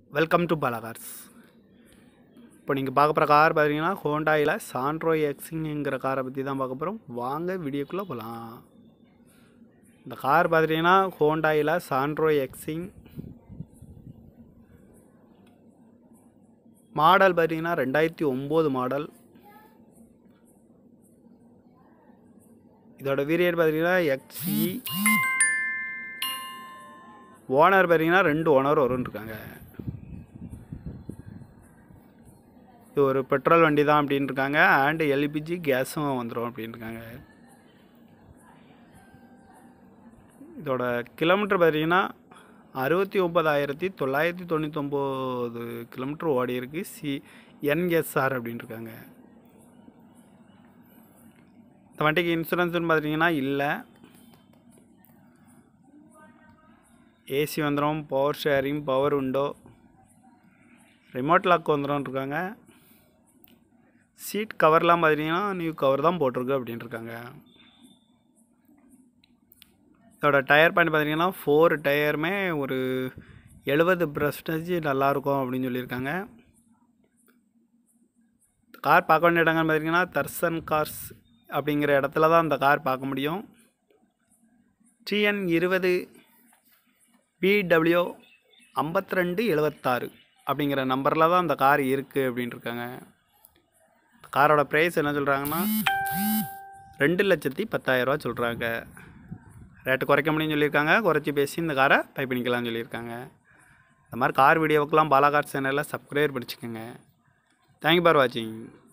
welcome to Bala Cars இப்போ நீங்கள் பார்க்க போகிற கார் பார்த்தீங்கன்னா ஹோண்டாயில் சாண்ட்ரோ எக்ஸிங்கிற காரை பற்றி தான் பார்க்க போகிறோம் வாங்க வீடியோக்குள்ளே போகலாம் இந்த கார் பார்த்தீங்கன்னா ஹோண்டாயில் சாண்ட்ரோ எக்ஸிங் மாடல் பார்த்தீங்கன்னா ரெண்டாயிரத்தி ஒம்பது மாடல் இதோட வீரியர் பார்த்தீங்கன்னா எக்ஸி ஓனர் பார்த்தீங்கன்னா ரெண்டு ஓனர் வரும்னு இருக்காங்க இது ஒரு பெட்ரோல் வண்டி தான் அப்படின்னு இருக்காங்க அண்டு எல்பிஜி கேஸும் வந்துடும் அப்படின்னு இருக்காங்க இதோட கிலோமீட்டர் பார்த்தீங்கன்னா அறுபத்தி ஒம்பதாயிரத்தி தொள்ளாயிரத்தி தொண்ணூத்தொம்பது கிலோமீட்டர் ஓடி இருக்கு சி என்எஸ்ஆர் அப்படின்னு இருக்காங்க இந்த வண்டிக்கு இன்சூரன்ஸ்னு பார்த்தீங்கன்னா இல்லை ஏசி வந்துடும் power sharing power window remote lock வந்துடும் இருக்காங்க சீட் கவர்லாம் பார்த்தீங்கன்னா நியூ கவர் தான் போட்டிருக்கு அப்படின்னு இருக்காங்க இதோட டயர் பாயிண்ட் பார்த்தீங்கன்னா ஃபோர் டயருமே ஒரு எழுபது பர்சன்டேஜ் நல்லாயிருக்கும் அப்படின்னு சொல்லியிருக்காங்க கார் பார்க்க வேண்டிய இடங்கள்னு பார்த்தீங்கன்னா தர்சன் கார்ஸ் அப்படிங்கிற இடத்துல தான் அந்த கார் பார்க்க முடியும் டிஎன் இருபது பிடபிள்யூ ஐம்பத்தி ரெண்டு எழுபத்தாறு அப்படிங்கிற நம்பரில் தான் அந்த கார் இருக்குது அப்படின்னு இருக்காங்க காரோட ப்ரைஸ் என்ன சொல்கிறாங்கன்னா ரெண்டு லட்சத்தி பத்தாயிரரூவா சொல்கிறாங்க ரேட்டு குறைக்க முடியும்னு சொல்லியிருக்காங்க குறைச்சி பேசி இந்த காரை பை பண்ணிக்கலாம்னு சொல்லியிருக்காங்க இந்த மாதிரி கார் வீடியோவுக்கெலாம் பாலாகார் சேனலில் சப்ஸ்கிரைப் பண்ணிச்சுக்கோங்க தேங்க்யூ ஃபார் வாட்சிங்